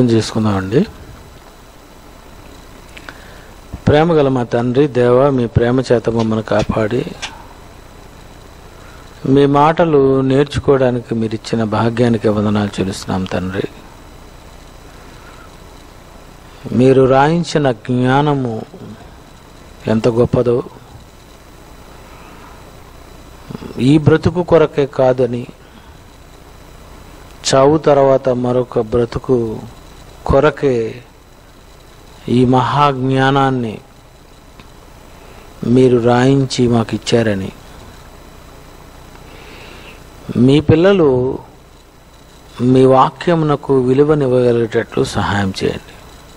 చేసుకుందామండి ప్రేమ గల మా తండ్రి దేవ మీ ప్రేమ చేత మమ్మల్ని కాపాడి మీ మాటలు నేర్చుకోవడానికి మీరు ఇచ్చిన భాగ్యానికి వందనాలు చెల్లిస్తున్నాం తండ్రి మీరు రాయించిన జ్ఞానము ఎంత గొప్పదో ఈ బ్రతుకు కొరకే కాదని చావు తర్వాత మరొక బ్రతుకు కొరకే ఈ మహాజ్ఞానాన్ని మీరు రాయించి మాకు ఇచ్చారని మీ పిల్లలు మీ వాక్యమునకు విలువనివ్వగలిగేటట్లు సహాయం చేయండి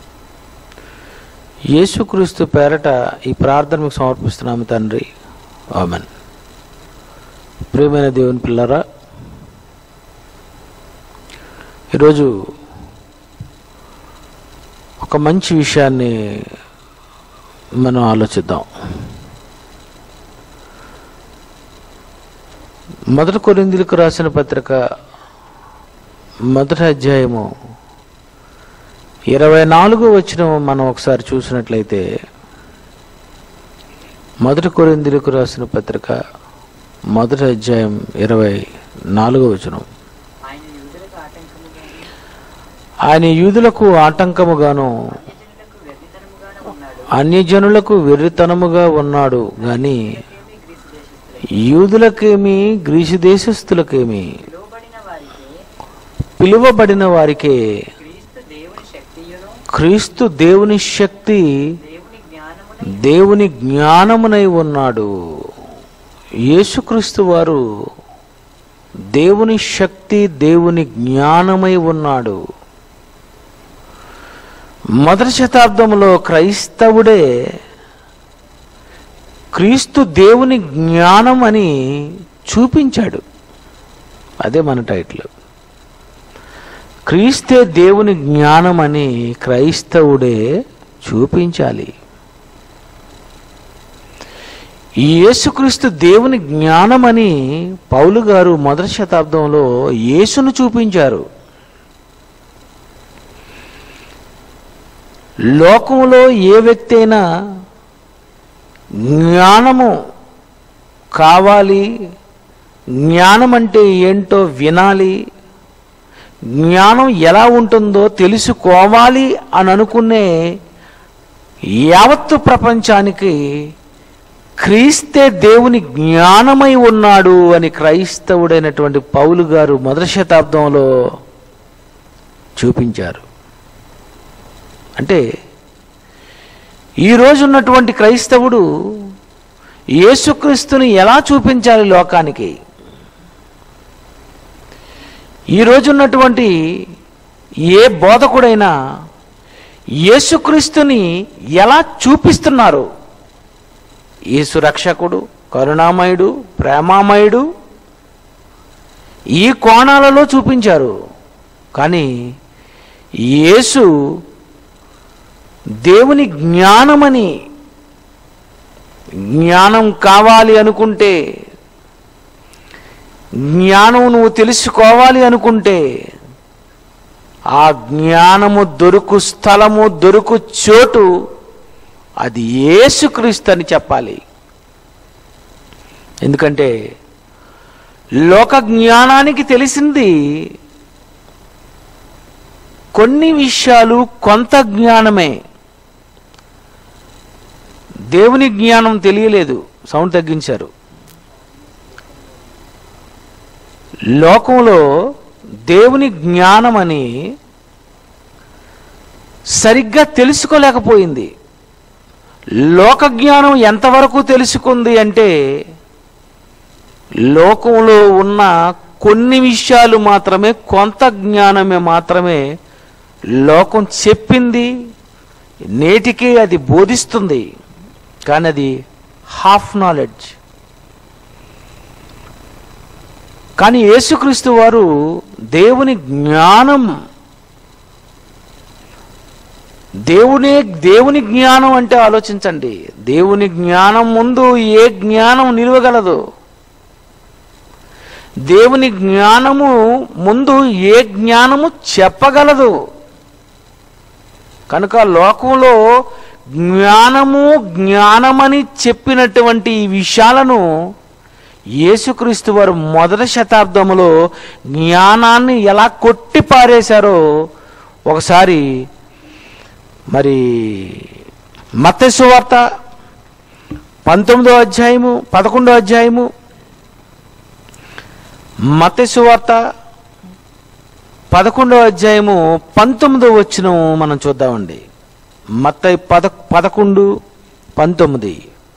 యేసుక్రీస్తు పేరట ఈ ప్రార్థన మీకు సమర్పిస్తున్నాము తండ్రి ఆమెన్ ప్రియమైన దేవుని పిల్లరా ఈరోజు ఒక మంచి విషయాన్ని మనం ఆలోచిద్దాం మొదటి కొరిందులకు రాసిన పత్రిక మొదటి అధ్యాయము ఇరవై నాలుగు వచ్చిన మనం ఒకసారి చూసినట్లయితే మొదటి కొరిందులకు రాసిన పత్రిక మొదటి అధ్యాయం ఇరవై నాలుగో వచనం ఆయన యూదులకు ఆటంకముగాను ఆయన యూదులకు ఆటంకముగాను అన్యజనులకు వెర్రితనముగాను ఉన్నాడు అన్యజనులకు వెర్రితనముగా ఉన్నాడు గాని ఏమీ గ్రీసు దేశస్థులై యూదులకేమి గ్రీసు దేశస్థులకేమి పిలువబడిన వారికి పిలువబడిన వారికే క్రీస్తు దేవుని శక్తియును క్రీస్తు దేవుని శక్తి దేవుని జ్ఞానమును దేవుని జ్ఞానమునై ఉన్నాడు యేసుక్రీస్తు వారు దేవుని శక్తి దేవుని జ్ఞానమై ఉన్నాడు మొదటి శతాబ్దంలో క్రైస్తవుడే క్రీస్తు దేవుని జ్ఞానం అని చూపించాడు అదే మన టైటిల్ క్రీస్తే దేవుని జ్ఞానం అని క్రైస్తవుడే చూపించాలి ఈ యేసుక్రీస్తు దేవుని జ్ఞానమని పౌలు గారు మొదటి శతాబ్దంలో యేసును చూపించారు లోకంలో ఏ వ్యక్తి అయినా జ్ఞానము కావాలి జ్ఞానం అంటే ఏంటో వినాలి జ్ఞానం ఎలా ఉంటుందో తెలుసుకోవాలి అని అనుకునే యావత్తు ప్రపంచానికి క్రీస్తే దేవుని జ్ఞానమై ఉన్నాడు అని క్రైస్తవుడైనటువంటి పౌలు గారు మొదటి శతాబ్దంలో చూపించారు అంటే ఈరోజు ఉన్నటువంటి క్రైస్తవుడు యేసుక్రీస్తుని ఎలా చూపించాలి లోకానికి ఈ రోజున్నటువంటి ఏ బోధకుడైనా యేసుక్రీస్తుని ఎలా చూపిస్తున్నారు యేసు రక్షకుడు కరుణామయుడు ప్రేమామయుడు ఈ కోణాలలో చూపించారు కానీ యేసు దేవుని జ్ఞానమని జ్ఞానం కావాలి అనుకుంటే జ్ఞానం నువ్వు తెలుసుకోవాలి అనుకుంటే ఆ జ్ఞానము దొరుకు స్థలము దొరుకు చోటు అది యేసుక్రీస్తు అని చెప్పాలి ఎందుకంటే లోక జ్ఞానానికి తెలిసింది కొన్ని విషయాలు కొంత జ్ఞానమే దేవుని జ్ఞానం తెలియలేదు సౌండ్ తగ్గించారు లోకంలో దేవుని జ్ఞానమని సరిగ్గా తెలుసుకోలేకపోయింది లోక జ్ఞానం ఎంతవరకు తెలుసుకుంది అంటే లోకంలో ఉన్న కొన్ని విషయాలు మాత్రమే కొంత జ్ఞానమే మాత్రమే లోకం చెప్పింది నేటికి అది బోధిస్తుంది కానీ అది హాఫ్ నాలెడ్జ్ కానీ యేసుక్రీస్తు వారు దేవుని జ్ఞానం దేవునే దేవుని జ్ఞానం అంటే ఆలోచించండి దేవుని జ్ఞానం ముందు ఏ జ్ఞానం నిలవగలదు దేవుని జ్ఞానము ముందు ఏ జ్ఞానము చెప్పగలదు కనుక లోకంలో జ్ఞానము జ్ఞానమని చెప్పినటువంటి ఈ విషయాలను యేసుక్రీస్తు వారు మొదటి శతాబ్దములో జ్ఞానాన్ని ఎలా కొట్టి పారేశారో ఒకసారి మరి మత్తయి వార్త పంతొమ్మిదో అధ్యాయము పదకొండో అధ్యాయము మత్తయి వార్త పదకొండో అధ్యాయము పంతొమ్మిదో వచ్చిన మనం చూద్దామండి మత్తయి పద పదకొండు పంతొమ్మిది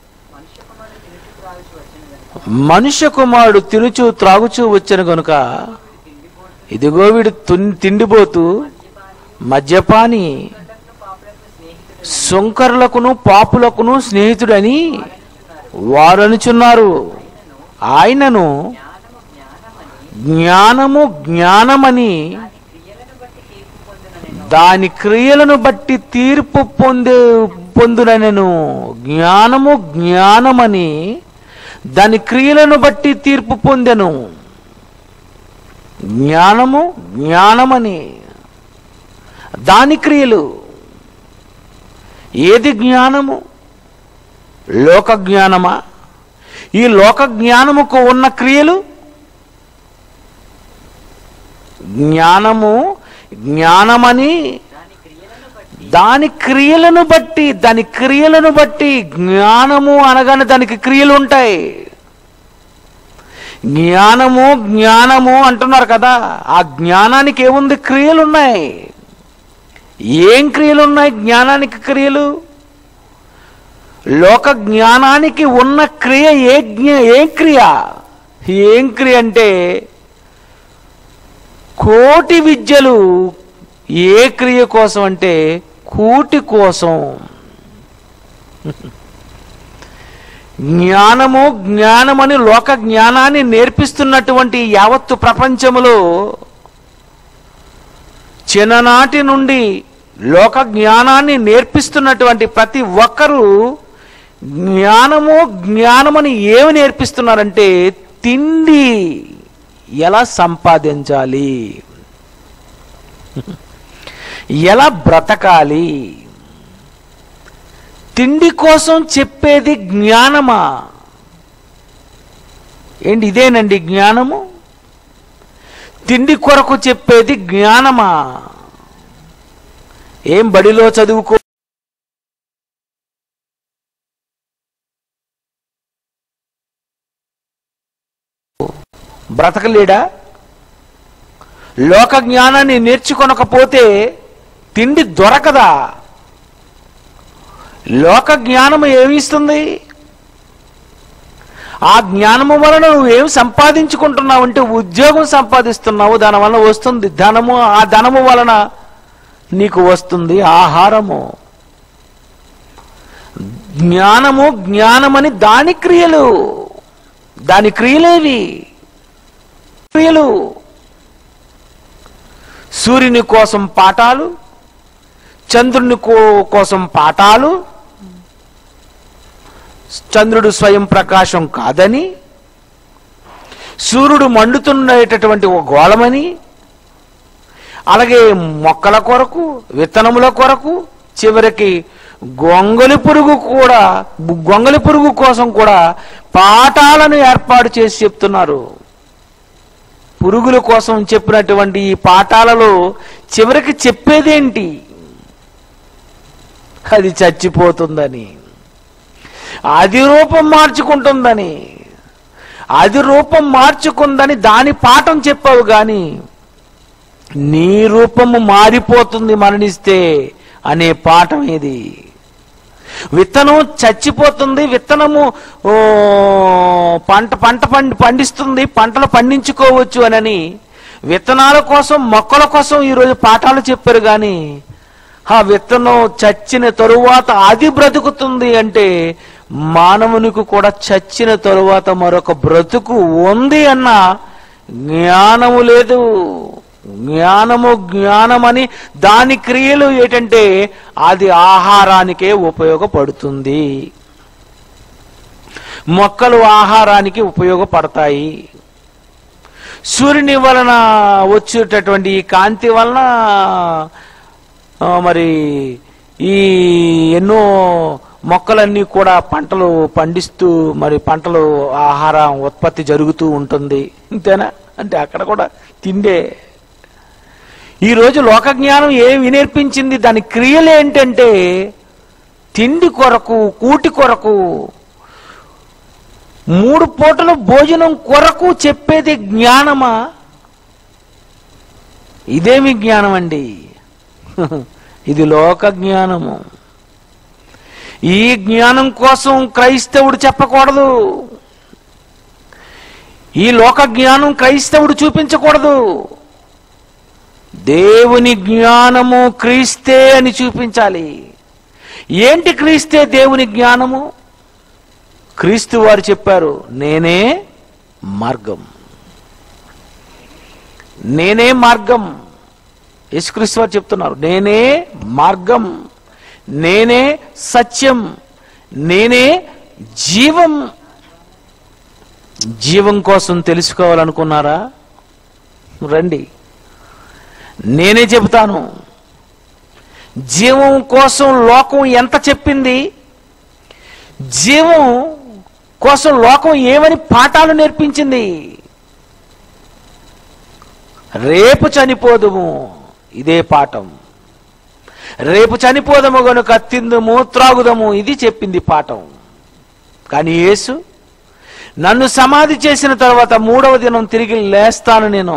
మనుష్య కుమారుడు తిరుగుచు వచ్చిన మనుష్య కుమారుడు తినుచు గనుక త్రాగుచూ వచ్చాను గనుక తిండిపోతూ ఇదిగో వీడు తున్- తిండిపోతూ మద్యపాని గడ్డకు పాపులకు స్నేహితుడు సుంకరులకును పాపులకును స్నేహితుడని అనుచున్నారు వారు అనుచున్నారు ఆయనను జ్ఞానము జ్ఞానమని జ్ఞానము జ్ఞానమని దాని క్రియలను బట్టి తీర్పు పొందునని దాని క్రియలను బట్టి తీర్పు పొందే పొందునెను జ్ఞానము జ్ఞానమని దాని క్రియలను బట్టి తీర్పు పొందెను జ్ఞానము జ్ఞానమని దాని క్రియలు ఏది జ్ఞానము లోక జ్ఞానమా ఈ లోక జ్ఞానముకు ఉన్న క్రియలు జ్ఞానము జ్ఞానమని దాని క్రియలను బట్టి దాని క్రియలను బట్టి దాని క్రియలను బట్టి జ్ఞానము అనగానే దానికి క్రియలు ఉంటాయి జ్ఞానము జ్ఞానము అంటున్నారు కదా ఆ జ్ఞానానికి ఏముంది క్రియలు ఉన్నాయి ఏం క్రియలు ఉన్నాయి జ్ఞానానికి క్రియలు లోక జ్ఞానానికి ఉన్న క్రియ ఏ జ్ఞ ఏం క్రియ ఏం క్రియ అంటే కోటి విద్యలు ఏ క్రియ కోసం అంటే కూటి కోసం జ్ఞానము జ్ఞానమని లోక జ్ఞానాన్ని నేర్పిస్తున్నటువంటి యావత్తు ప్రపంచములో చిన్ననాటి నుండి లోక జ్ఞానాన్ని నేర్పిస్తున్నటువంటి ప్రతి ఒక్కరూ జ్ఞానము జ్ఞానమని ఏమి నేర్పిస్తున్నారంటే తిండి ఎలా సంపాదించాలి ఎలా బ్రతకాలి తిండి కోసం చెప్పేది జ్ఞానమా ఏంటి ఇదేనండి జ్ఞానము తిండి కొరకు చెప్పేది జ్ఞానమా ఏం బడిలో చదువుకో బ్రతకలేడా లోక జ్ఞానాన్ని నేర్చుకొనకపోతే తిండి దొరకదా లోక జ్ఞానము ఏమిస్తుంది ఆ జ్ఞానము వలన నువ్వు ఏం సంపాదించుకుంటున్నావు అంటే ఉద్యోగం సంపాదిస్తున్నావు దాని వలన వస్తుంది ధనము ఆ ధనము వలన నీకు వస్తుంది ఆహారము జ్ఞానము జ్ఞానమని దాని క్రియలు దాని క్రియలేవి క్రియలు సూర్యుని కోసం పాఠాలు చంద్రుని కో- కోసం పాఠాలు చంద్రుడు స్వయం ప్రకాశం కాదని సూర్యుడు మండుతున్నటువంటి ఒక గోళమని అలాగే మొక్కల కొరకు విత్తనముల కొరకు చివరికి గొంగలి పురుగు కూడా గొంగలి పురుగు కోసం కూడా పాఠాలను ఏర్పాటు చేసి చెప్తున్నారు పురుగుల కోసం చెప్పినటువంటి ఈ పాఠాలలో చివరికి చెప్పేదేంటి అది చచ్చిపోతుందని అది రూపం మార్చుకుంటుందని అది రూపం మార్చుకుందని దాని పాఠం చెప్పావు గాని నీ రూపము మారిపోతుంది మరణిస్తే అనే పాఠం ఇది విత్తనం చచ్చిపోతుంది విత్తనము ఓ, పంట పంట పండి పండిస్తుంది పంటలు పండించుకోవచ్చు అనని విత్తనాల కోసం మొక్కల కోసం ఈరోజు పాఠాలు చెప్పారు కానీ ఆ విత్తనం చచ్చిన తరువాత అది బ్రతుకుతుంది అంటే మానవునికి కూడా చచ్చిన తరువాత మరొక బ్రతుకు ఉంది అన్న జ్ఞానము లేదు జ్ఞానము జ్ఞానమని దాని క్రియలు ఏంటంటే అది ఆహారానికే ఉపయోగపడుతుంది మొక్కలు ఆహారానికి ఉపయోగపడతాయి సూర్యుని వలన వచ్చేటటువంటి ఈ కాంతి వలన ఆ, మరి ఈ ఎన్నో మొక్కలన్నీ కూడా పంటలు పండిస్తూ మరి పంటలు ఆహారం ఉత్పత్తి జరుగుతూ ఉంటుంది అంతేనా అంటే అక్కడ కూడా తిండే ఈ రోజు లోక జ్ఞానం ఏమి నేర్పించింది దాని క్రియలు ఏంటంటే తిండి కొరకు కూటి కొరకు మూడు పూటల భోజనం కొరకు చెప్పేది జ్ఞానమా ఇదేమి జ్ఞానం అండి ఇది లోక జ్ఞానము ఈ జ్ఞానం కోసం క్రైస్తవుడు చెప్పకూడదు ఈ లోక జ్ఞానం క్రైస్తవుడు చూపించకూడదు దేవుని జ్ఞానము క్రీస్తే అని చూపించాలి ఏంటి క్రీస్తే దేవుని జ్ఞానము క్రీస్తు వారు చెప్పారు నేనే మార్గం నేనే మార్గం యేసుక్రీస్తు వారు చెప్తున్నారు నేనే మార్గం నేనే సత్యం నేనే జీవం జీవం కోసం తెలుసుకోవాలనుకున్నారా రండి నేనే చెబుతాను జీవం కోసం లోకం ఎంత చెప్పింది జీవం కోసం లోకం ఏమని పాఠాలు నేర్పించింది రేపు చనిపోదుము ఇదే పాఠం రేపు చనిపోదము గనుక తిందుము త్రాగుదము ఇది చెప్పింది పాఠం కానీ యేసు నన్ను సమాధి చేసిన తర్వాత మూడవ దినం తిరిగి లేస్తాను నేను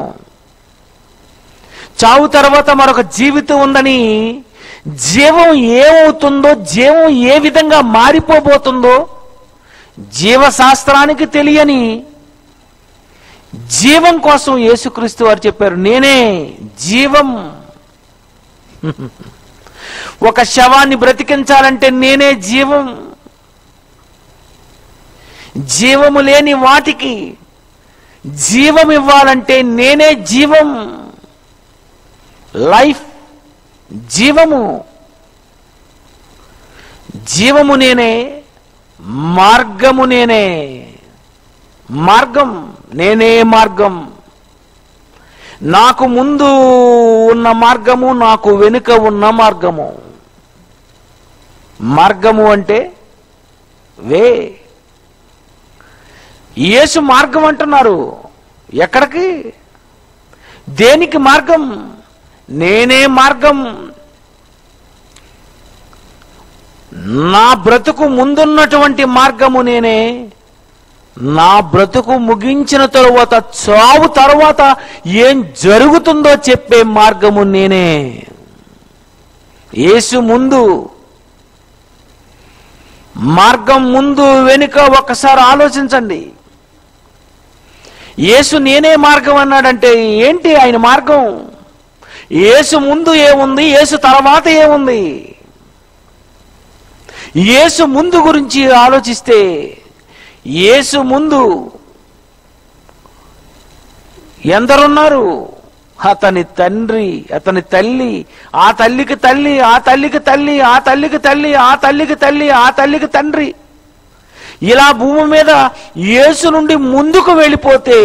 చావు తర్వాత మరొక జీవితం ఉందని జీవం ఏమవుతుందో జీవం ఏ విధంగా మారిపోబోతుందో జీవశాస్త్రానికి తెలియని జీవం కోసం యేసుక్రీస్తు వారు చెప్పారు నేనే జీవం ఒక శవాన్ని బ్రతికించాలంటే నేనే జీవం జీవము లేని వాటికి జీవం ఇవ్వాలంటే నేనే జీవం లైఫ్ జీవము జీవము నేనే మార్గము నేనే మార్గం నేనే మార్గం నాకు ముందు ఉన్న మార్గము నాకు వెనుక ఉన్న మార్గము మార్గము అంటే వే యేసు మార్గం అంటున్నారు ఎక్కడికి దేనికి మార్గం నేనే మార్గం నా బ్రతుకు ముందున్నటువంటి మార్గము నేనే నా బ్రతుకు ముగించిన తరువాత చావు తరువాత ఏం జరుగుతుందో చెప్పే మార్గము నేనే యేసు ముందు మార్గం ముందు వెనుక ఒకసారి ఆలోచించండి యేసు నేనే మార్గం అన్నాడంటే ఏంటి ఆయన మార్గం యేసు ముందు ఏముంది యేసు తర్వాత ఏముంది యేసు ముందు గురించి ఆలోచిస్తే యేసు ముందు ఎందరున్నారు అతని తండ్రి అతని తల్లి ఆ తల్లికి తల్లి ఆ తల్లికి తల్లి ఆ తల్లికి తల్లి ఆ తల్లికి తల్లి ఆ తల్లికి తండ్రి ఇలా భూమి మీద యేసు నుండి ముందుకు వెళ్ళిపోతే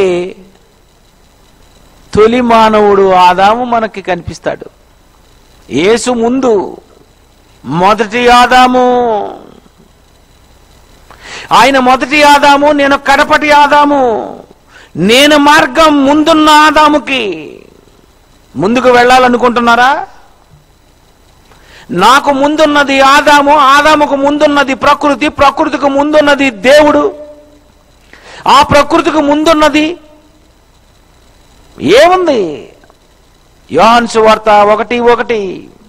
తొలి మానవుడు ఆదాము మనకి కనిపిస్తాడు యేసు ముందు మొదటి ఆదాము ఆయన మొదటి ఆదాము నేను కడపటి ఆదాము నేను మార్గం ముందున్న ఆదాముకి ముందుకు వెళ్ళాలనుకుంటున్నారా నాకు ముందున్నది ఆదాము ఆదాముకు ముందున్నది ప్రకృతి ప్రకృతికి ముందున్నది దేవుడు ఆ ప్రకృతికి ముందున్నది ఏముంది యోహాన్ సువార్త ఒకటి ఒకటి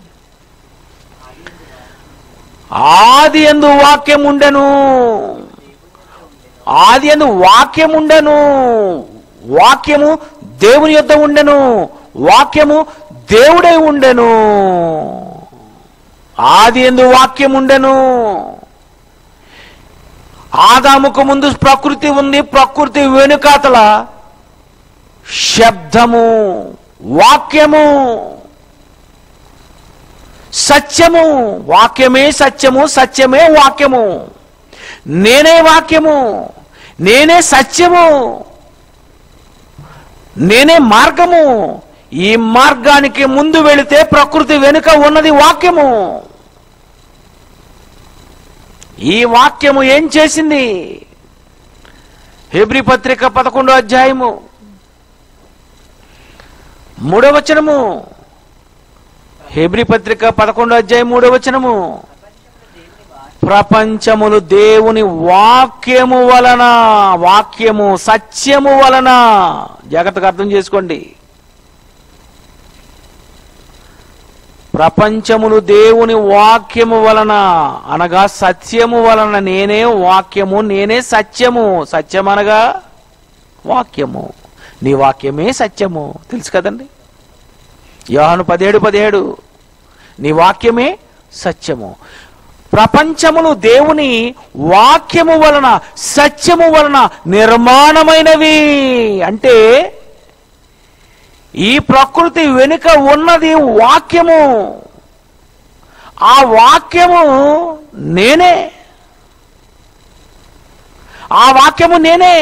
ఆది ఎందు వాక్యం ఉండెను ఆది ఎందు వాక్యం ఉండెను వాక్యము దేవుని యొద్ద ఉండెను వాక్యము దేవుడై ఉండెను ఆది ఎందు వాక్యం ఉండెను ఆదాముకు ముందు ప్రకృతి ఉంది ప్రకృతి వెనుకాతల శబ్దము వాక్యము సత్యము వాక్యమే సత్యము సత్యమే వాక్యము నేనే వాక్యము నేనే సత్యము నేనే మార్గము ఈ మార్గానికి ముందు వెళితే ప్రకృతి వెనుక ఉన్నది వాక్యము ఈ వాక్యము ఏం చేసింది హెబ్రి పత్రిక పదకొండో అధ్యాయము మూడో వచనము హెబ్రి పత్రిక పదకొండో అధ్యాయం మూడో వచనము ప్రపంచములు దేవుని వాక్యము వలన వాక్యము సత్యము వలన జాగ్రత్తగా అర్థం చేసుకోండి ప్రపంచములు దేవుని వాక్యము వలన అనగా సత్యము వలన నేనే వాక్యము నేనే సత్యము సత్యం అనగా వాక్యము నీ వాక్యమే సత్యము తెలుసు కదండి యోహాను పదిహేడు పదిహేడు నీ వాక్యమే సత్యము ప్రపంచములు దేవుని వాక్యము వలన సత్యము వలన నిర్మాణమైనవి అంటే ఈ ప్రకృతి వెనుక ఉన్నది వాక్యము ఆ వాక్యము నేనే ఆ వాక్యము నేనే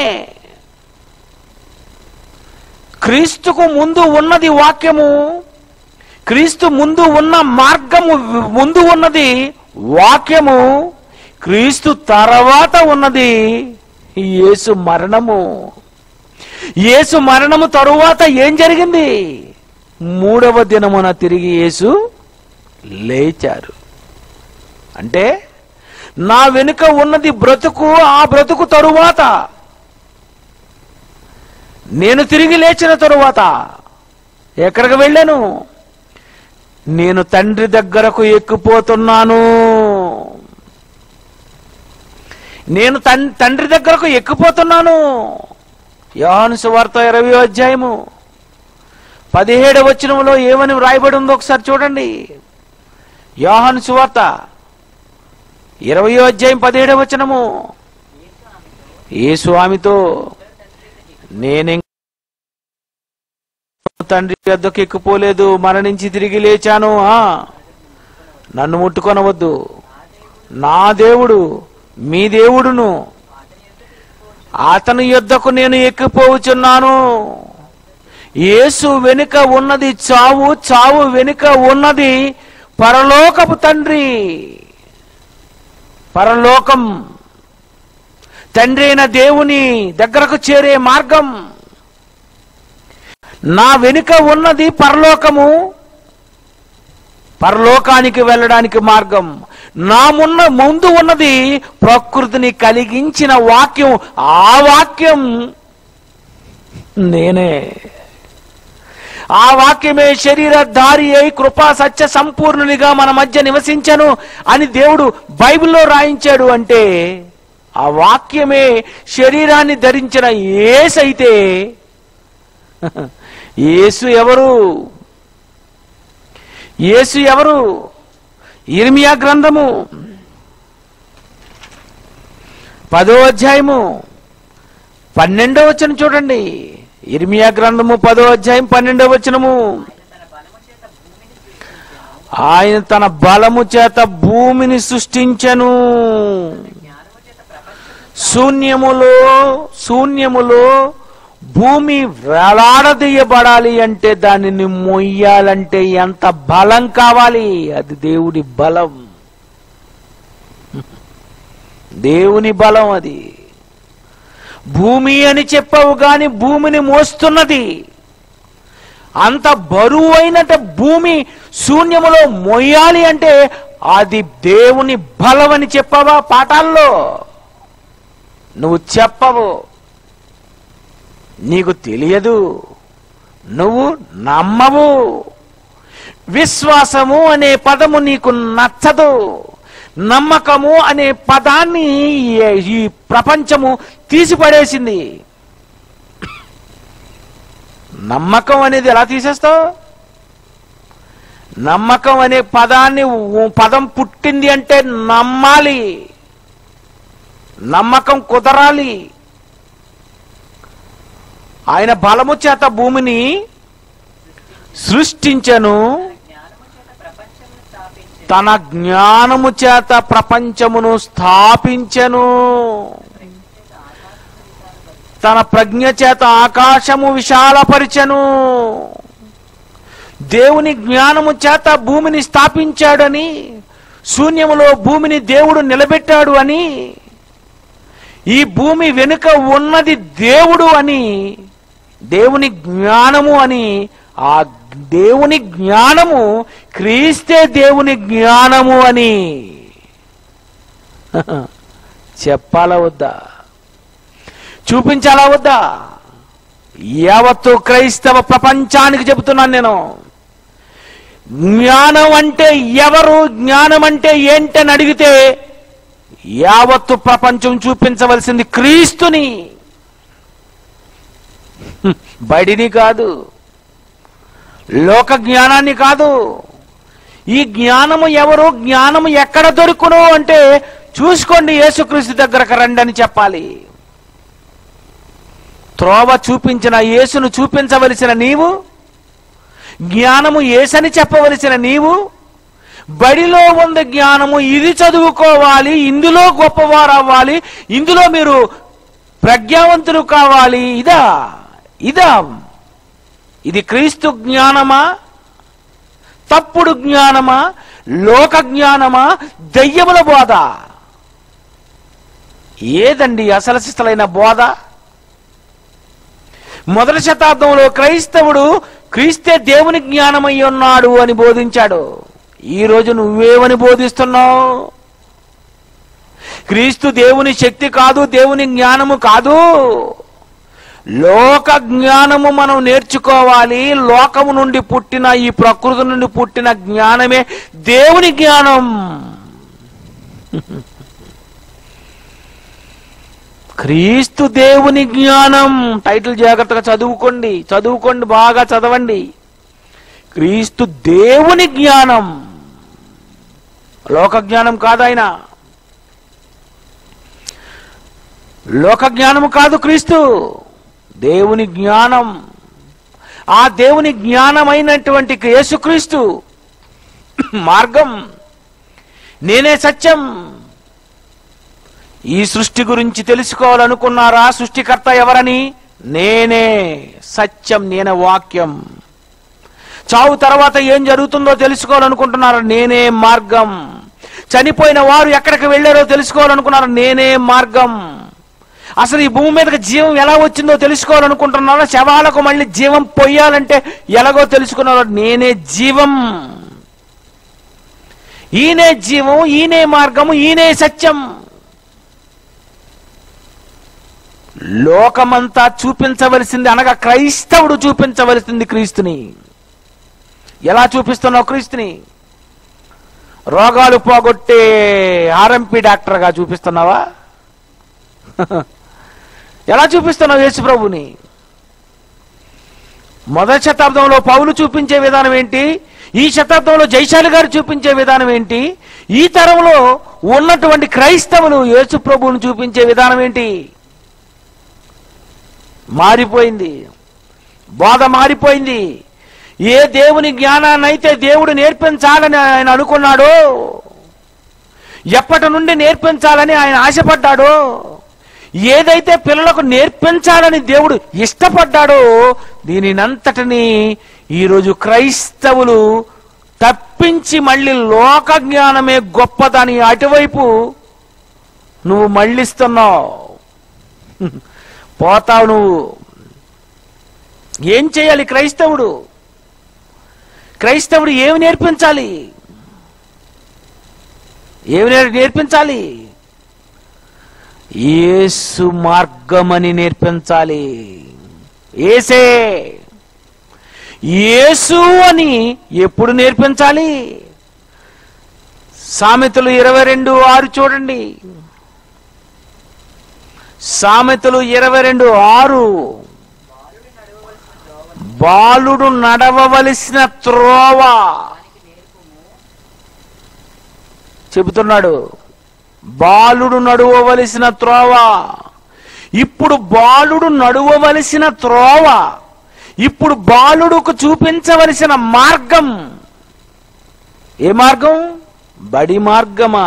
క్రీస్తుకు ముందు ఉన్నది వాక్యము క్రీస్తు ముందు ఉన్న మార్గము ముందు ఉన్నది వాక్యము క్రీస్తు తర్వాత ఉన్నది యేసు మరణము యేసు మరణము తరువాత ఏం జరిగింది మూడవ దినమున తిరిగి యేసు లేచారు అంటే నా వెనుక ఉన్నది బ్రతుకు ఆ బ్రతుకు తరువాత నేను తిరిగి లేచిన తరువాత ఎక్కడికి వెళ్ళాను నేను తండ్రి దగ్గరకు ఎక్కిపోతున్నాను నేను తన్- తండ్రి దగ్గరకు ఎక్కిపోతున్నాను యోహాను సువార్త ఇరవై అధ్యాయము పదిహేడు వచనంలో ఏమని వ్రాయబడి ఉందో ఒకసారి చూడండి యోహాను సువార్త ఇరవయో అధ్యాయం పదిహేడవ వచనము ఏ స్వామితో నేనే తండ్రి వద్దకు ఎక్కిపోలేదు మరణించి తిరిగి లేచాను ఆ నన్ను ముట్టుకొనవద్దు నా దేవుడు మీ దేవుడును అతని యొద్దకు నేను ఎక్కిపోవచ్చున్నాను యేసు వెనుక ఉన్నది చావు చావు వెనుక ఉన్నది పరలోకపు తండ్రి పరలోకం తండ్రి అయిన దేవుని దగ్గరకు చేరే మార్గం నా వెనుక ఉన్నది పరలోకము పరలోకానికి వెళ్ళడానికి మార్గం నా మున్న ముందు ఉన్నది ప్రకృతిని కలిగించిన వాక్యం ఆ వాక్యం నేనే ఆ వాక్యమే శరీరధారి అయి కృపా సత్య సంపూర్ణునిగా మన మధ్య నివసించను అని దేవుడు బైబిల్లో రాయించాడు అంటే ఆ వాక్యమే శరీరాన్ని ధరించిన ఏసైతే యేసు ఎవరు యేసు ఎవరు ఇర్మియా గ్రంథము పదో అధ్యాయము పన్నెండో వచనం చూడండి ఇర్మియా గ్రంథము పదో అధ్యాయం పన్నెండో వచనము ఆయన తన బలము చేత భూమిని ఆయన తన బలము చేత భూమిని సృష్టించెను. సృష్టించను జ్ఞానము చేత ప్రపంచం శూన్యములో శూన్యములో భూమి వేలాడదీయబడాలి అంటే దానిని మొయ్యాలంటే ఎంత బలం కావాలి అది దేవుడి బలం దేవుని బలం అది భూమి అని చెప్పవు గాని భూమిని మోస్తున్నది అంత బరువు అయినట భూమి శూన్యములో మొయ్యాలి అంటే అది దేవుని బలం అని చెప్పవా పాఠాల్లో నువ్వు చెప్పవు నీకు తెలియదు నువ్వు నమ్మవు విశ్వాసము అనే పదము నీకు నచ్చదు నమ్మకము అనే పదాన్ని ఈ- ఈ ప్రపంచము తీసిపడేసింది నమ్మకం అనేది ఎలా తీసేస్తావు నమ్మకం అనే పదాన్ని ఉ- పదం పుట్టింది అంటే నమ్మాలి నమ్మకం కుదరాలి ఆయన బలము చేత భూమిని సృష్టించను జ్ఞానము చేత ప్రపంచమును స్థాపించెను. తన జ్ఞానము చేత ప్రపంచమును స్థాపించెను తన ప్రజ్ఞ చేత ఆకాశము విశాలపరిచెను దేవుని జ్ఞానము చేత భూమిని స్థాపించాడని శూన్యములో భూమిని దేవుడు నిలబెట్టాడు అని ఈ భూమి వెనుక ఉన్నది దేవుడు అని దేవుని జ్ఞానము అని ఆ దేవుని జ్ఞానము క్రీస్తే దేవుని జ్ఞానము అని చెప్పాలా వద్దా చూపించాలా వద్దా యావత్తు క్రైస్తవ ప్రపంచానికి చెబుతున్నాను నేను జ్ఞానం అంటే ఎవరు జ్ఞానం అంటే ఏంటని అడిగితే యావత్తు ప్రపంచం చూపించవలసింది క్రీస్తుని హ్మ్, బడిని కాదు లోక జ్ఞానాన్ని కాదు ఈ జ్ఞానము ఎవరు జ్ఞానము ఎక్కడ దొరుకును అంటే చూసుకోండి యేసుక్రీస్తు దగ్గరకు రండి అని చెప్పాలి త్రోవ చూపించిన యేసును చూపించవలసిన నీవు జ్ఞానము ఏసని చెప్పవలసిన నీవు బడిలో ఉంది జ్ఞానము ఇది చదువుకోవాలి ఇందులో గొప్పవారు అవ్వాలి ఇందులో మీరు ప్రజ్ఞావంతులు కావాలి ఇదా ఇదా ఇది క్రీస్తు జ్ఞానమా తప్పుడు జ్ఞానమా లోక జ్ఞానమా దయ్యముల బోధ ఏదండి అసలు శిస్తలైన బోధ మొదటి శతాబ్దంలో క్రైస్తవుడు క్రీస్తే దేవుని జ్ఞానమై ఉన్నాడు అని బోధించాడు ఈ రోజు నువ్వేమని బోధిస్తున్నావు క్రీస్తు దేవుని శక్తి కాదు దేవుని జ్ఞానము కాదు లోక జ్ఞానము మనం నేర్చుకోవాలి లోకము నుండి పుట్టిన ఈ ప్రకృతి నుండి పుట్టిన జ్ఞానమే దేవుని జ్ఞానం క్రీస్తు దేవుని జ్ఞానం టైటిల్ జాగ్రత్తగా చదువుకోండి చదువుకోండి బాగా చదవండి క్రీస్తు దేవుని జ్ఞానం లోక జ్ఞానం కాదు ఆయన లోక జ్ఞానము కాదు క్రీస్తు దేవుని జ్ఞానం ఆ దేవుని జ్ఞానమైనటువంటి యేసుక్రీస్తు మార్గం నేనే సత్యం ఈ సృష్టి గురించి తెలుసుకోవాలనుకున్నారా సృష్టికర్త ఎవరని నేనే సత్యం నేనే వాక్యం చావు తర్వాత ఏం జరుగుతుందో తెలుసుకోవాలనుకుంటున్నారు నేనే మార్గం చనిపోయిన వారు ఎక్కడికి వెళ్ళారో తెలుసుకోవాలనుకున్నారు నేనే మార్గం అసలు ఈ భూమి మీదకి జీవం ఎలా వచ్చిందో తెలుసుకోవాలనుకుంటున్నారో శవాలకు మళ్ళీ జీవం పొయ్యాలంటే ఎలాగో తెలుసుకున్నారో నేనే జీవం ఈయనే జీవం ఈయనే మార్గము ఈయనే సత్యం లోకమంతా చూపించవలసింది అనగా క్రైస్తవుడు చూపించవలసింది క్రీస్తుని ఎలా చూపిస్తున్నావు క్రీస్తుని రోగాలు పోగొట్టే ఆర్ఎంపీ డాక్టర్గా చూపిస్తున్నావా ఎలా చూపిస్తున్నావు యేసుప్రభుని మొదటి శతాబ్దంలో పౌలు చూపించే విధానం ఏంటి ఈ శతాబ్దంలో జైశాలి గారు చూపించే విధానం ఏంటి ఈ తరంలో ఉన్నటువంటి క్రైస్తవులు యేసు ప్రభువును చూపించే విధానం ఏంటి మారిపోయింది బోధ మారిపోయింది ఏ దేవుని జ్ఞానాన్ని అయితే దేవుడు నేర్పించాలని ఆయన అనుకున్నాడో ఎప్పటి నుండి నేర్పించాలని ఆయన ఆశపడ్డాడో ఏదైతే పిల్లలకు నేర్పించాలని దేవుడు ఇష్టపడ్డాడో దీనినంతటిని ఈరోజు క్రైస్తవులు తప్పించి మళ్ళీ లోక జ్ఞానమే గొప్పదని అటువైపు నువ్వు మళ్ళిస్తున్నావు పోతావు నువ్వు ఏం చేయాలి క్రైస్తవుడు క్రైస్తవుడు ఏమి నేర్పించాలి ఏమి నేర్- నేర్పించాలి యేసు మార్గమని నేర్పించాలి ఏసే యేసు అని ఎప్పుడు నేర్పించాలి సామెతలు ఇరవై రెండు ఆరు చూడండి సామెతలు ఇరవై రెండు ఆరు బాలుడు నడవవలసిన త్రోవ చెబుతున్నాడు బాలుడు నడువవలసిన త్రోవ ఇప్పుడు బాలుడు నడువవలసిన త్రోవ ఇప్పుడు బాలుడుకు చూపించవలసిన మార్గం ఏ మార్గం బడి మార్గమా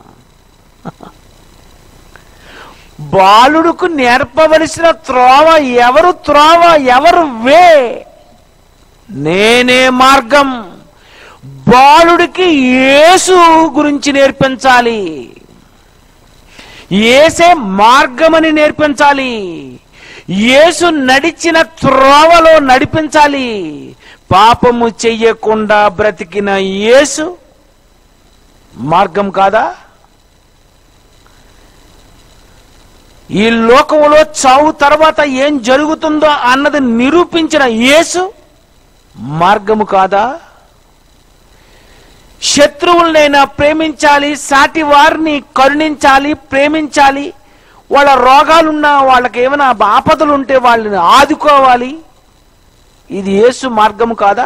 బాలుడుకు నేర్పవలసిన త్రోవ ఎవరు త్రోవ ఎవరు వే నేనే మార్గం బాలుడికి యేసు గురించి నేర్పించాలి ఏసే మార్గమని నేర్పించాలి యేసు నడిచిన త్రోవలో నడిపించాలి పాపము చెయ్యకుండా బ్రతికిన యేసు మార్గం కాదా ఈ లోకంలో చావు తర్వాత ఏం జరుగుతుందో అన్నది నిరూపించిన యేసు మార్గము కాదా శత్రువులనైనా ప్రేమించాలి సాటి వారిని కరుణించాలి ప్రేమించాలి వాళ్ళ రోగాలున్నా వాళ్ళకి ఏమైనా ఆపదలు ఉంటే వాళ్ళని ఆదుకోవాలి ఇది యేసు మార్గము కాదా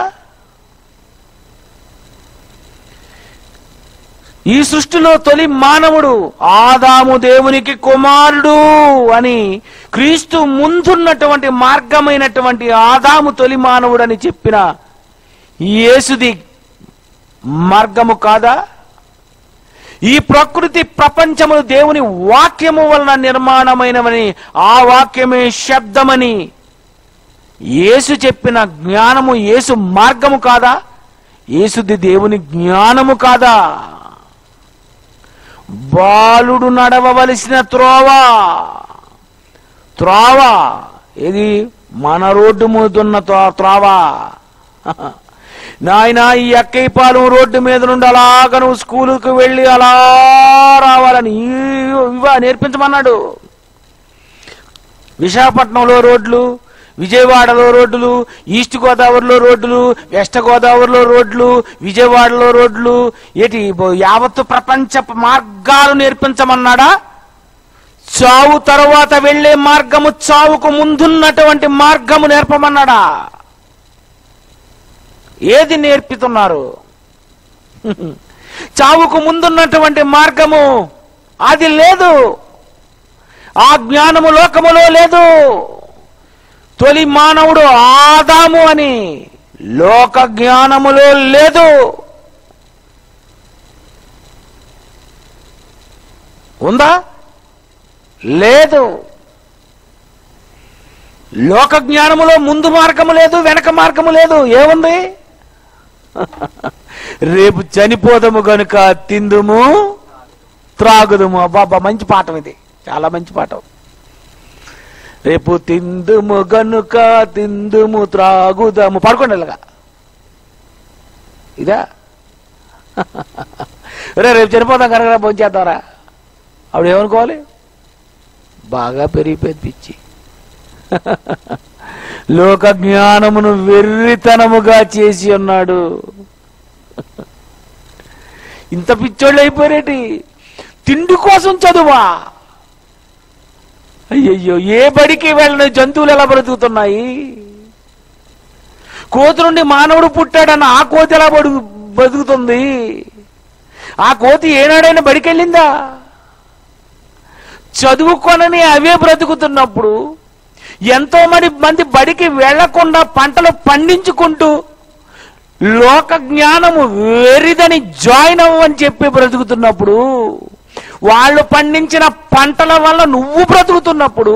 ఈ సృష్టిలో తొలి మానవుడు ఆదాము దేవునికి కుమారుడు అని క్రీస్తు ముందున్నటువంటి మార్గమైనటువంటి ఆదాము తొలి మానవుడు అని చెప్పిన యేసుది మార్గము కాదా ఈ ప్రకృతి ప్రపంచములు దేవుని వాక్యము వలన నిర్మాణమైనవని ఆ వాక్యమే శబ్దమని యేసు చెప్పిన జ్ఞానము యేసు మార్గము కాదా యేసుది దేవుని జ్ఞానము కాదా బాలుడు నడవవలసిన త్రోవ త్రోవ ఇది మన రోడ్డు మూదున్న త్రోవ నాయన ఈ అక్కైపాలెం రోడ్డు మీద నుండి అలాగ నువ్వు స్కూలుకు వెళ్ళి అలా రావాలని ఈ- ఇవా నేర్పించమన్నాడు విశాఖపట్నంలో రోడ్లు విజయవాడలో రోడ్లు ఈస్ట్ గోదావరిలో రోడ్లు వెస్ట్ గోదావరిలో రోడ్లు విజయవాడలో రోడ్లు ఏటి బో- యావత్తు ప్రపంచ మార్గాలు నేర్పించమన్నాడా చావు తరువాత వెళ్ళే మార్గము చావుకు ముందున్నటువంటి మార్గము నేర్పమన్నాడా ఏది నేర్పుతున్నారు చావుకు ముందున్నటువంటి మార్గము అది లేదు ఆ జ్ఞానము లోకములో లేదు తొలి మానవుడు ఆదాము అని లోక జ్ఞానములో లేదు ఉందా లేదు లోక జ్ఞానములో ముందు మార్గము లేదు వెనక మార్గము లేదు ఏముంది రేపు చనిపోదము గనుక తిందుము త్రాగుదుము అబ్బాబ్బా మంచి పాఠం ఇది చాలా మంచి పాఠం రేపు తిందుము గనుక తిందుము త్రాగుదము పడుకోండి ఇలాగా ఇదా రే రేపు చనిపోదాం కనుక భోంచేద్దారా ఆవిడ ఏమనుకోవాలి బాగా పెరిగిపోయింది పిచ్చి లోక జ్ఞానమును వెర్రితనముగా చేసి ఉన్నాడు ఇంత పిచ్చోళ్ళు అయిపోయారేటి తిండి కోసం చదువా అయ్యయ్యో ఏ బడికి వెళ్ళిన జంతువులు ఎలా బ్రతుకుతున్నాయి కోతి నుండి మానవుడు పుట్టాడన్న ఆ కోతి ఎలా బడు బతుకుతుంది ఆ కోతి ఏనాడైనా బడికెళ్ళిందా చదువుకొనని అవే బ్రతుకుతున్నప్పుడు ఎంతో మంది మంది బడికి వెళ్లకుండా పంటలు పండించుకుంటూ లోక జ్ఞానము వెరిదని జాయిన్ అవ్వని చెప్పి బ్రతుకుతున్నప్పుడు వాళ్ళు పండించిన పంటల వల్ల నువ్వు బ్రతుకుతున్నప్పుడు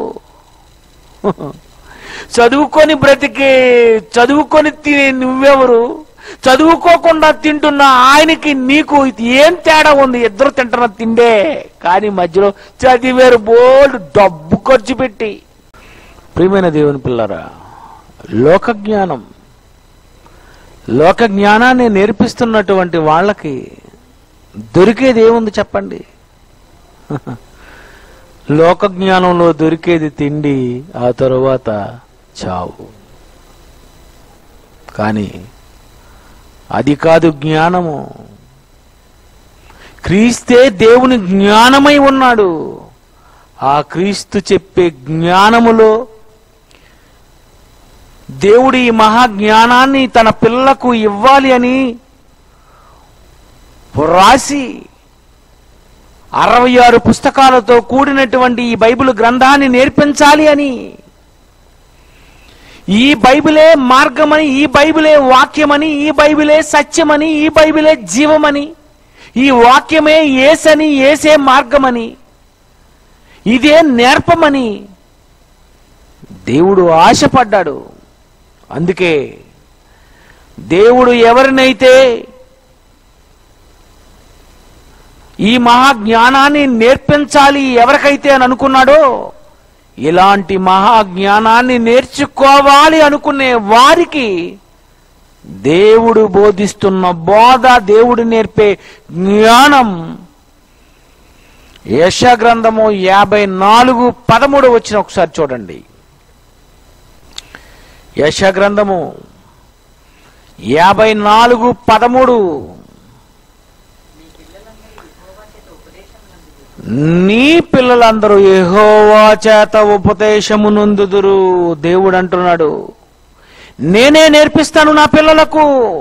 చదువుకొని బ్రతికే చదువుకొని తినే నువ్వెవరు చదువుకోకుండా తింటున్న ఆయనకి నీకు ఇది ఏం తేడా ఉంది ఇద్దరు తింటున్న తిండే కానీ మధ్యలో చదివేరు బోల్డ్ డబ్బు ఖర్చు పెట్టి ప్రియమైన దేవుని పిల్లరా లోక జ్ఞానం లోక జ్ఞానాన్ని నేర్పిస్తున్నటువంటి వాళ్ళకి దొరికేది ఏముంది చెప్పండి లోక జ్ఞానంలో దొరికేది తిండి ఆ తరువాత చావు కానీ అది కాదు జ్ఞానము క్రీస్తే దేవుని జ్ఞానమై ఉన్నాడు ఆ క్రీస్తు చెప్పే జ్ఞానములో దేవుడు ఈ మహాజ్ఞానాన్ని తన పిల్లకు ఇవ్వాలి అని రాసి అరవై ఆరు పుస్తకాలతో కూడినటువంటి ఈ బైబిల్ గ్రంథాన్ని నేర్పించాలి అని ఈ బైబిలే మార్గమని ఈ బైబిలే వాక్యమని ఈ బైబిలే సత్యమని ఈ బైబిలే జీవమని ఈ వాక్యమే ఏసని ఏసే మార్గమని ఇదే నేర్పమని దేవుడు ఆశపడ్డాడు అందుకే దేవుడు ఎవరినైతే ఈ మహాజ్ఞానాన్ని నేర్పించాలి ఎవరికైతే అని అనుకున్నాడో ఇలాంటి మహాజ్ఞానాన్ని నేర్చుకోవాలి అనుకునే వారికి దేవుడు బోధిస్తున్న బోధ దేవుడు నేర్పే జ్ఞానం యశ గ్రంథము యాభై నాలుగు పదమూడు వచ్చిన ఒకసారి చూడండి యశ గ్రంథము యాభై నాలుగు పదమూడు నీ పిల్లలందరూ యెహోవా చేత ఉపదేశము నొందుదురు దేవుడు అంటున్నాడు నేనే నేర్పిస్తాను నా పిల్లలకు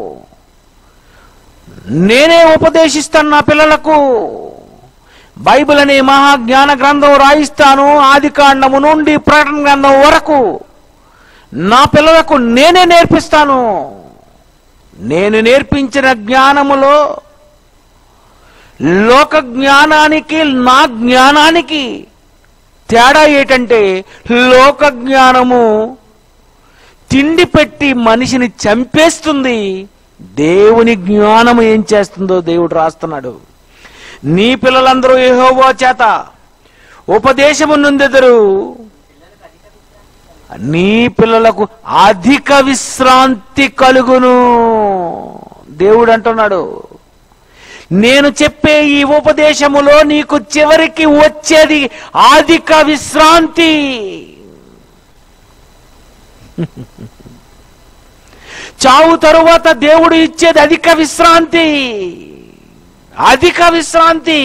నేనే ఉపదేశిస్తాను నా పిల్లలకు బైబిల్ అనే మహాజ్ఞాన గ్రంథం రాయిస్తాను ఆది కాండము నుండి ప్రకటన గ్రంథం వరకు నా పిల్లలకు నేనే నేర్పిస్తాను నేను నేర్పించిన జ్ఞానములో లోక జ్ఞానానికి నా జ్ఞానానికి తేడా ఏంటంటే లోక జ్ఞానము తిండి పెట్టి మనిషిని చంపేస్తుంది దేవుని జ్ఞానము ఏం చేస్తుందో దేవుడు రాస్తున్నాడు నీ పిల్లలందరూ యెహోవా చేత ఉపదేశము నొందెదరు నీ పిల్లలకు అధిక విశ్రాంతి కలుగును దేవుడు అంటున్నాడు నేను చెప్పే ఈ ఉపదేశములో నీకు చివరికి వచ్చేది అధిక విశ్రాంతి చావు తరువాత దేవుడు ఇచ్చేది అధిక విశ్రాంతి అధిక విశ్రాంతి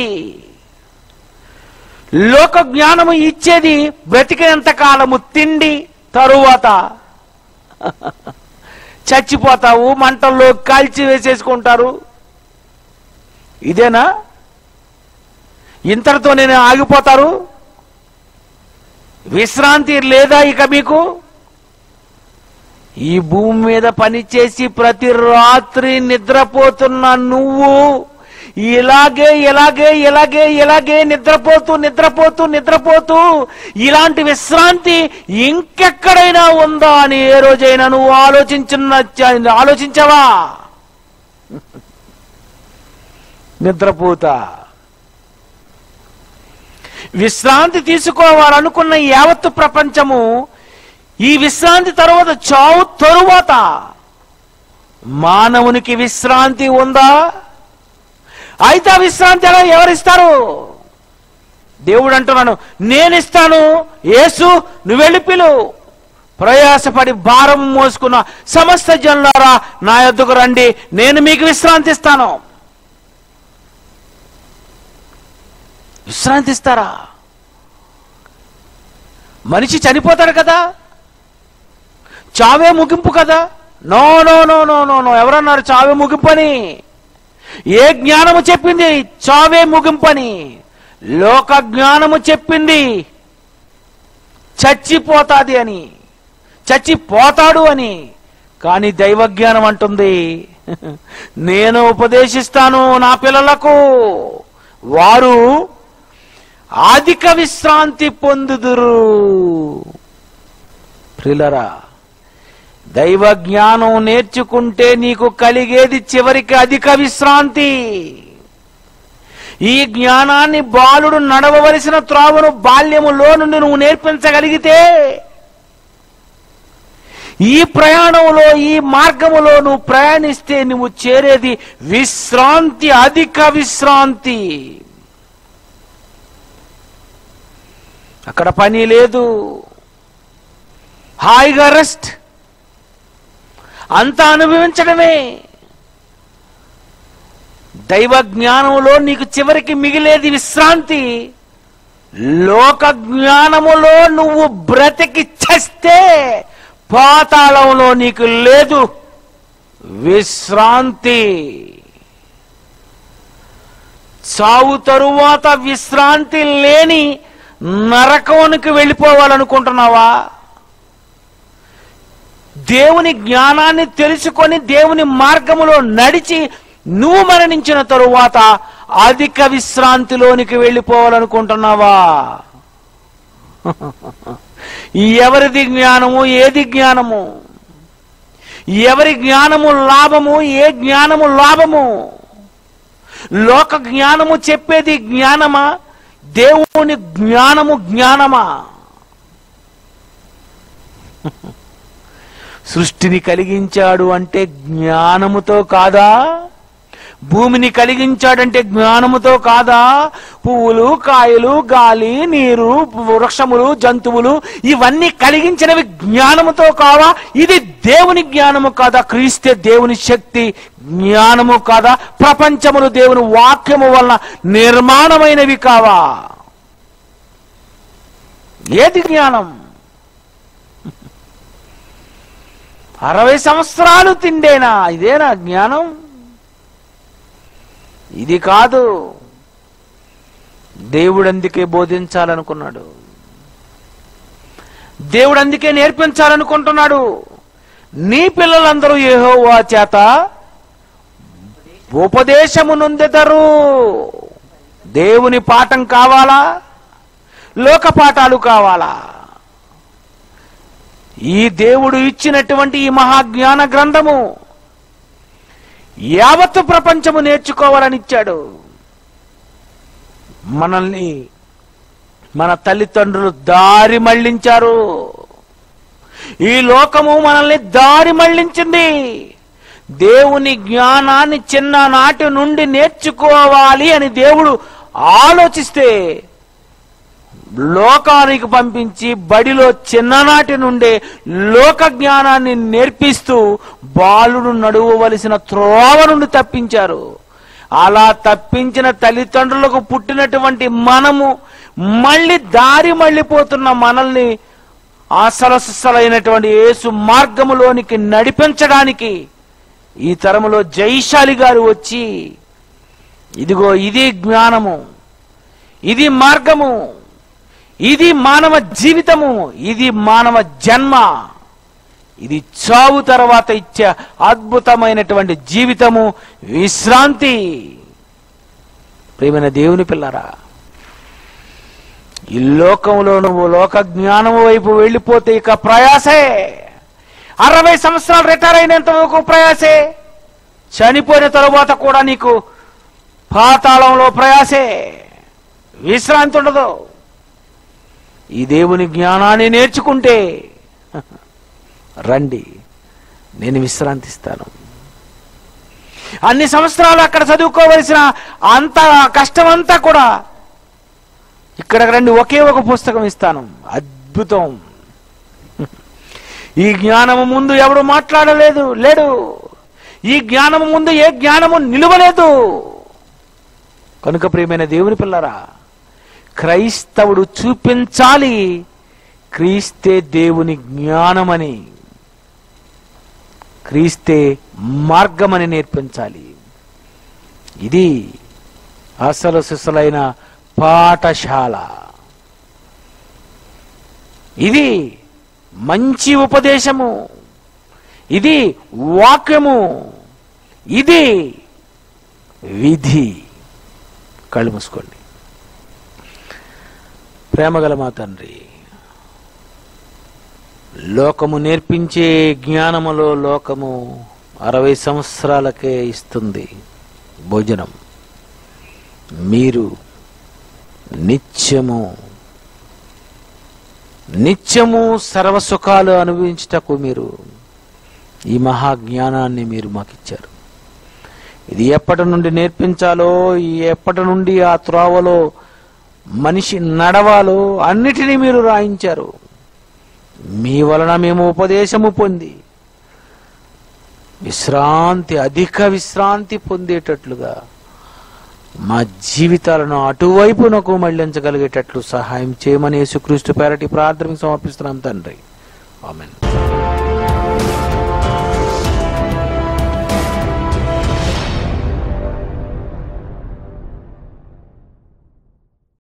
లోక జ్ఞానము ఇచ్చేది బ్రతికినంత కాలము తిండి తరువాత చచ్చిపోతావు మంటల్లో కాల్చి వేసేసుకుంటారు ఇదేనా ఇంతటితో నేను ఆగిపోతారు విశ్రాంతి లేదా ఇక మీకు ఈ భూమి మీద పనిచేసి ప్రతి రాత్రి నిద్రపోతున్న నువ్వు ఇలాగే ఇలాగే ఇలాగే ఇలాగే నిద్రపోతూ నిద్రపోతూ నిద్రపోతూ ఇలాంటి విశ్రాంతి ఇంకెక్కడైనా ఉందా అని ఏ రోజైనా నువ్వు ఆలోచించిన ఆలోచించవా నిద్రపోతా విశ్రాంతి తీసుకోవాలనుకున్న యావత్తు ప్రపంచము ఈ విశ్రాంతి తరువాత చావు తరువాత మానవునికి విశ్రాంతి ఉందా అయితే ఆ విశ్రాంతి ఎలా ఎవరిస్తారు దేవుడు అంటున్నాను నేనిస్తాను యేసు నువ్వు వెళ్ళి పిలు ప్రయాసపడి భారం మోసుకున్న సమస్త జనులారా నా యొద్దకు రండి నేను మీకు విశ్రాంతి ఇస్తాను విశ్రాంతి ఇస్తారా మనిషి చనిపోతాడు కదా చావే ముగింపు కదా no no no no no no ఎవరన్నారు చావే ముగింపు అని ఏ జ్ఞానము చెప్పింది చావే ముగింపని లోక జ్ఞానము చెప్పింది చచ్చిపోతాది అని చచ్చిపోతాడు అని కానీ దైవ జ్ఞానం అంటుంది నేను ఉపదేశిస్తాను నా పిల్లలకు వారు అధిక విశ్రాంతి పొందుదురు ప్రిలరా దైవ జ్ఞానం నేర్చుకుంటే నీకు కలిగేది చివరికి అధిక విశ్రాంతి ఈ జ్ఞానాన్ని బాలుడు నడవవలసిన త్రోవను బాల్యములో నుండి నువ్వు నేర్పించగలిగితే ఈ ప్రయాణంలో ఈ మార్గములో నువ్వు ప్రయాణిస్తే నువ్వు చేరేది విశ్రాంతి అధిక విశ్రాంతి అక్కడ పని లేదు హాయిగా రెస్ట్ అంతా అనుభవించడమే దైవ జ్ఞానంలో నీకు చివరికి మిగిలేది విశ్రాంతి లోక జ్ఞానములో నువ్వు బ్రతికి చస్తే పాతాళంలో నీకు లేదు విశ్రాంతి చావు తరువాత విశ్రాంతి లేని నరకానికి వెళ్ళిపోవాలనుకుంటున్నావా దేవుని జ్ఞానాన్ని తెలుసుకొని దేవుని మార్గములో నడిచి నువ్వు మరణించిన తరువాత అధిక విశ్రాంతిలోనికి వెళ్ళిపోవాలనుకుంటున్నావా ఎవరిది జ్ఞానము ఏది జ్ఞానము ఎవరి జ్ఞానము లాభము ఏ జ్ఞానము లాభము లోక జ్ఞానము చెప్పేది జ్ఞానమా దేవుని జ్ఞానము జ్ఞానమా సృష్టిని కలిగించాడు అంటే జ్ఞానముతో కాదా భూమిని కలిగించాడంటే జ్ఞానముతో కాదా పువ్వులు కాయలు గాలి నీరు వృక్షములు జంతువులు ఇవన్నీ కలిగించినవి జ్ఞానముతో కావా ఇది దేవుని జ్ఞానము కాదా క్రీస్తే దేవుని శక్తి జ్ఞానము కాదా ప్రపంచములు దేవుని వాక్యము వలన నిర్మాణమైనవి కావా ఏది జ్ఞానం అరవై సంవత్సరాలు తిండేనా ఇదేనా జ్ఞానం ఇది కాదు దేవుడు అందుకే బోధించాలనుకున్నాడు దేవుడు అందుకే నేర్పించాలనుకుంటున్నాడు నీ పిల్లలందరూ యెహోవా చేత ఉపదేశము నొందెదరు దేవుని పాఠం కావాలా లోక పాఠాలు కావాలా ఈ దేవుడు ఇచ్చినటువంటి ఈ మహాజ్ఞాన గ్రంథము యావత్తు ప్రపంచము నేర్చుకోవాలని ఇచ్చాడు మనల్ని మన తల్లిదండ్రులు దారి మళ్లించారు ఈ లోకము మనల్ని దారి మళ్లించింది దేవుని జ్ఞానాన్ని చిన్ననాటి నుండి నేర్చుకోవాలి అని దేవుడు ఆలోచిస్తే లోకానికి పంపించి బడిలో చిన్ననాటి నుండే లోక జ్ఞానాన్ని నేర్పిస్తూ బాలుడు నడువవలసిన త్రోవ నుండి తప్పించారు అలా తప్పించిన తల్లిదండ్రులకు పుట్టినటువంటి మనము మళ్ళీ దారి మళ్ళీపోతున్న మనల్ని అసలసలైనటువంటి యేసు మార్గములోనికి నడిపించడానికి ఈ తరములో జైశాలి గారు వచ్చి ఇదిగో ఇది జ్ఞానము ఇది మార్గము ఇది మానవ జీవితము ఇది మానవ జన్మ ఇది చావు తర్వాత ఇచ్చే అద్భుతమైనటువంటి జీవితము విశ్రాంతి ప్రియమైన దేవుని పిల్లరా ఈ లోకంలో నువ్వు లోక జ్ఞానము వైపు వెళ్ళిపోతే ఇక ప్రయాసే అరవై సంవత్సరాలు రిటైర్ అయినంత వరకు ప్రయాసే చనిపోయిన తరువాత కూడా నీకు పాతాళంలో ప్రయాసే విశ్రాంతి ఉండదు ఈ దేవుని జ్ఞానాన్ని నేర్చుకుంటే రండి నేను విశ్రాంతిస్తాను అన్ని సంవత్సరాలు అక్కడ చదువుకోవలసిన అంత కష్టమంతా కూడా ఇక్కడ రండి ఒకే ఒక పుస్తకం ఇస్తాను అద్భుతం ఈ జ్ఞానము ముందు ఎవడు మాట్లాడలేదు లేడు ఈ జ్ఞానము ముందు ఏ జ్ఞానము నిలువలేదు కనుక ప్రియమైన దేవుని పిల్లరా క్రైస్తవుడు చూపించాలి క్రీస్తే దేవుని జ్ఞానమని క్రీస్తే మార్గమని నేర్పించాలి ఇది అసలు సిసలైన పాఠశాల ఇది మంచి ఉపదేశము ఇది వాక్యము ఇది విధి కళ్ళు మూసుకోండి ప్రేమగల మా తండ్రి లోకము నేర్పించే జ్ఞానములో లోకము అరవై సంవత్సరాలకే ఇస్తుంది భోజనం మీరు నిత్యము నిత్యము సర్వసుఖాలు అనుభవించుటకు మీరు ఈ మహాజ్ఞానాన్ని మీరు మాకిచ్చారు ఇది ఎప్పటి నుండి నేర్పించాలో ఈ ఎప్పటి నుండి ఆ త్రోవలో మనిషి నడవాలో అన్నిటినీ మీరు రాయించారు మీ వలన మేము ఉపదేశము పొంది విశ్రాంతి అధిక విశ్రాంతి పొందేటట్లుగా మా జీవితాలను అటువైపునకు మళ్లించగలిగేటట్లు సహాయం చేయమని యేసుక్రీస్తు పేరటి ప్రార్థనకు సమర్పిస్తున్నాం తండ్రి ఆమెన్